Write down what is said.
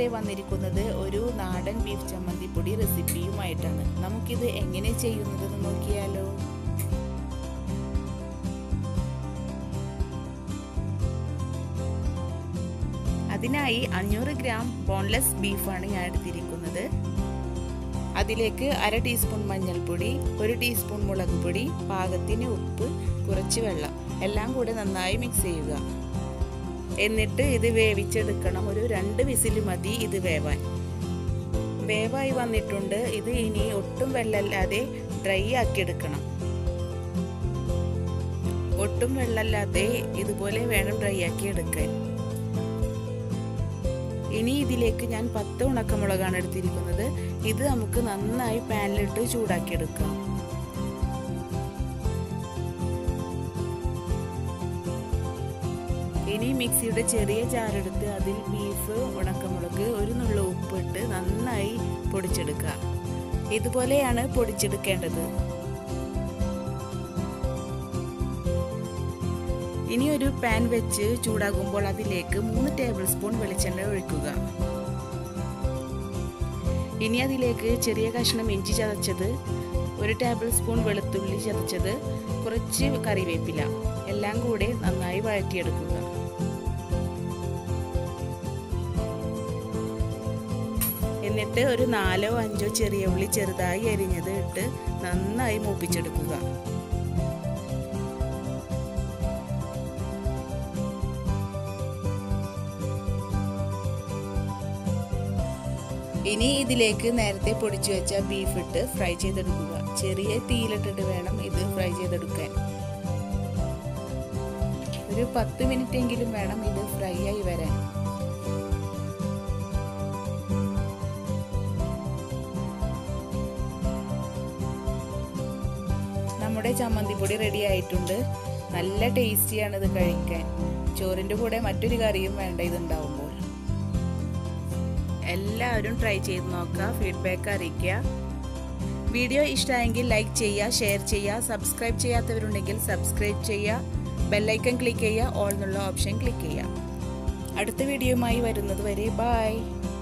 ഇന്നിവിടെ വന്നിരിക്കുന്നത് ഒരു നാടൻ ബീഫ് ചമ്മന്തിപ്പൊടി റെസിപ്പിയുമായിട്ടാണ് നമുക്കിത് എങ്ങനെ ചെയ്യുന്നതെന്ന് നോക്കിയാലോ അതിനായി അഞ്ഞൂറ് ഗ്രാം ബോൺലെസ് ബീഫാണ് ഞാൻ എടുത്തിരിക്കുന്നത് അതിലേക്ക് അര ടീസ്പൂൺ മഞ്ഞൾപ്പൊടി ഒരു ടീസ്പൂൺ മുളക് പൊടി പാകത്തിന് ഉപ്പ് കുറച്ച് വെള്ളം എല്ലാം കൂടെ നന്നായി മിക്സ് ചെയ്യുക എന്നിട്ട് ഇത് വേവിച്ചെടുക്കണം ഒരു രണ്ട് വിസിൽ മതി ഇത് വേവാൻ വേവായി വന്നിട്ടുണ്ട് ഇത് ഇനി ഒട്ടും വെള്ളമില്ലാതെ ഡ്രൈ ആക്കി എടുക്കണം ഒട്ടും വെള്ളമില്ലാതെ ഇതുപോലെ വേണം ഡ്രൈ ആക്കി എടുക്കാൻ ഇനി ഇതിലേക്ക് ഞാൻ പത്ത് ഉണക്കമുളകാണ് എടുത്തിരിക്കുന്നത് ഇത് നമുക്ക് നന്നായി പാനിലിട്ട് ചൂടാക്കിയെടുക്കാം ഇനി മിക്സിയുടെ ചെറിയ ജാറെടുത്ത് അതിൽ ബീഫ് ഉണക്കമുളക് ഒരു നുള്ള ഉപ്പിട്ട് നന്നായി പൊടിച്ചെടുക്കുക ഇതുപോലെയാണ് പൊടിച്ചെടുക്കേണ്ടത് ഇനി ഒരു പാൻ വെച്ച് ചൂടാകുമ്പോൾ അതിലേക്ക് മൂന്ന് ടേബിൾ സ്പൂൺ വെളിച്ചെണ്ണ ഒഴിക്കുക ഇനി അതിലേക്ക് ചെറിയ കഷ്ണം ഇഞ്ചി ചതച്ചത് ഒരു ടേബിൾ സ്പൂൺ വെളുത്തുള്ളി ചതച്ചത് കുറച്ച് കറിവേപ്പില എല്ലാം കൂടെ നന്നായി വഴറ്റിയെടുക്കുക എന്നിട്ട് ഒരു നാലോ അഞ്ചോ ചെറിയ ഉള്ളി ചെറുതായി അരിഞ്ഞത് ഇട്ട് നന്നായി മൂപ്പിച്ചെടുക്കുക ഇനി ഇതിലേക്ക് നേരത്തെ പൊടിച്ചു വെച്ച ബീഫ് ഇട്ട് ഫ്രൈ ചെയ്തെടുക്കുക ചെറിയ തീയിലിട്ടിട്ട് വേണം ഇത് ഫ്രൈ ചെയ്തെടുക്കാൻ ഒരു പത്ത് മിനിറ്റ് എങ്കിലും വേണം ഇത് ഫ്രൈ ആയി വരാൻ നമ്മുടെ ചമ്മന്തിപ്പൊടി റെഡി ആയിട്ടുണ്ട് നല്ല ടേസ്റ്റിയാണ് ഇത് കഴിക്കാൻ ചോറിൻ്റെ കൂടെ മറ്റൊരു കറിയും വേണ്ട ഇതുണ്ടാവുമ്പോൾ എല്ലാവരും ട്രൈ ചെയ്ത് നോക്കുക ഫീഡ്ബാക്ക് അറിയിക്കുക വീഡിയോ ഇഷ്ടമായെങ്കിൽ ലൈക്ക് ചെയ്യുക ഷെയർ ചെയ്യുക സബ്സ്ക്രൈബ് ചെയ്യാത്തവരുണ്ടെങ്കിൽ സബ്സ്ക്രൈബ് ചെയ്യുക ബെല്ലൈക്കൺ ക്ലിക്ക് ചെയ്യുക ഓൾ എന്നുള്ള ഓപ്ഷൻ ക്ലിക്ക് ചെയ്യുക അടുത്ത വീഡിയോയുമായി വരുന്നത് വരെ ബായ്